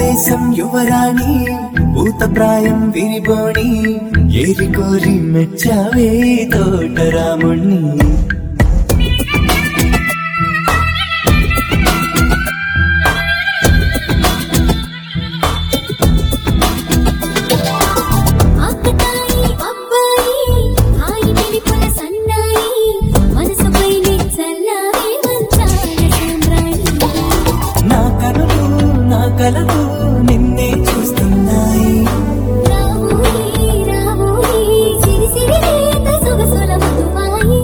దేశం యువరాణి ఊత ప్రాయం విరిబోణి ఏరి కోరి మెచ్చావే తోటరాముణ్ణి ఆకతాయి అబ్బాయి హాయి వెలిపుల సన్నాయి మనసుపైనే చల్లారే మంచాల సామ్రాణి నా కనులు నా కలలు నిన్నే చూస్తున్నాయి రావోయి రావోయి సిరి సిరి లేత సొగసుల మధువాయి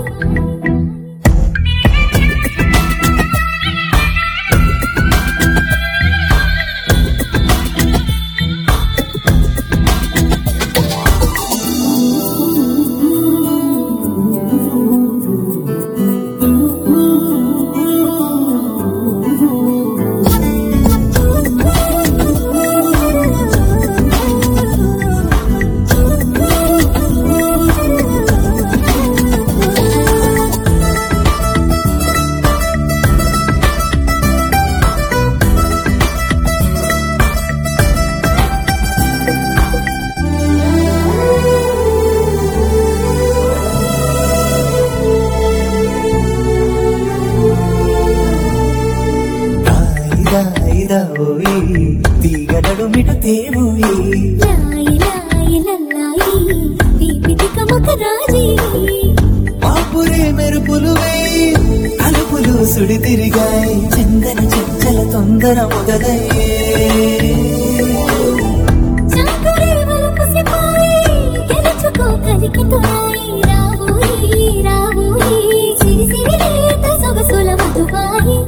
దాయిదా ఓయి తీగడడు మిట తేవోయి లాయి లాయి లల్లాయి దీపిక ముఖ రాజీ పాపురే మెరుపులు వేయి అలుపులు సుడి తిరిగాయి చెంగన చెక్కల తొందర మొదలయ్యే చాకరే వలపుసిపోయి గెలుచుకో కలికి తోయి రావోయి రావోయి సిరి సిరి లేత సొగసుల మధువాయి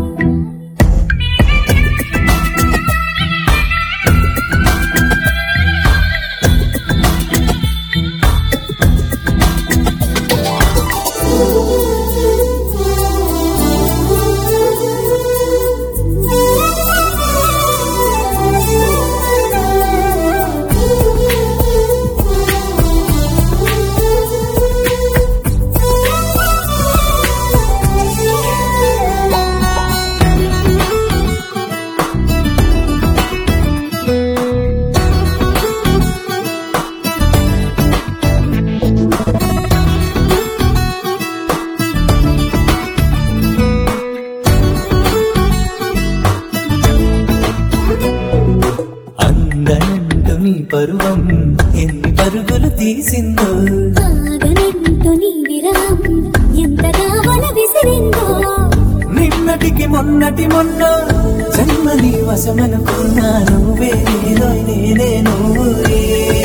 అందనంటు నీ పరువం ఎన్ని పరుగులు తీసిందో ఆగనంటూ నీ విరహం ఎంతగా వల విసిరిందో నిన్నటికి మొన్నటి మొన్న జన్మని వశమనుకున్నా నువ్వే నేనో నేనే నువ్వే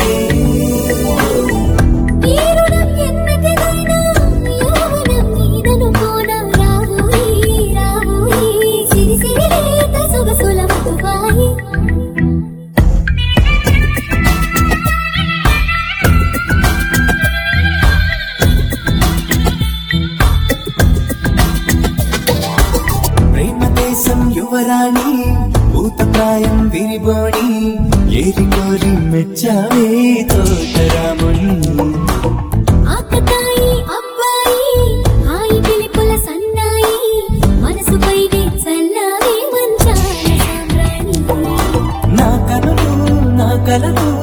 ఈ రుణం ఎన్నటిదైనా యౌవనం నీదనుకోనా రావోయి రావోయి సిరి సిరి లేత సొగసుల మధువాయి ప్రేమ దేశం యువరాణి ఊత ప్రాయం విరిబోణి ఏరి కోరి మెచ్చావే తోటరాముణ్ణి ఆకతాయి అబ్బాయి హాయి పిలుపుల సన్నాయి మనసుపైనే చల్లారే మంచాల సామ్రాణి నా కనులు నా కలలు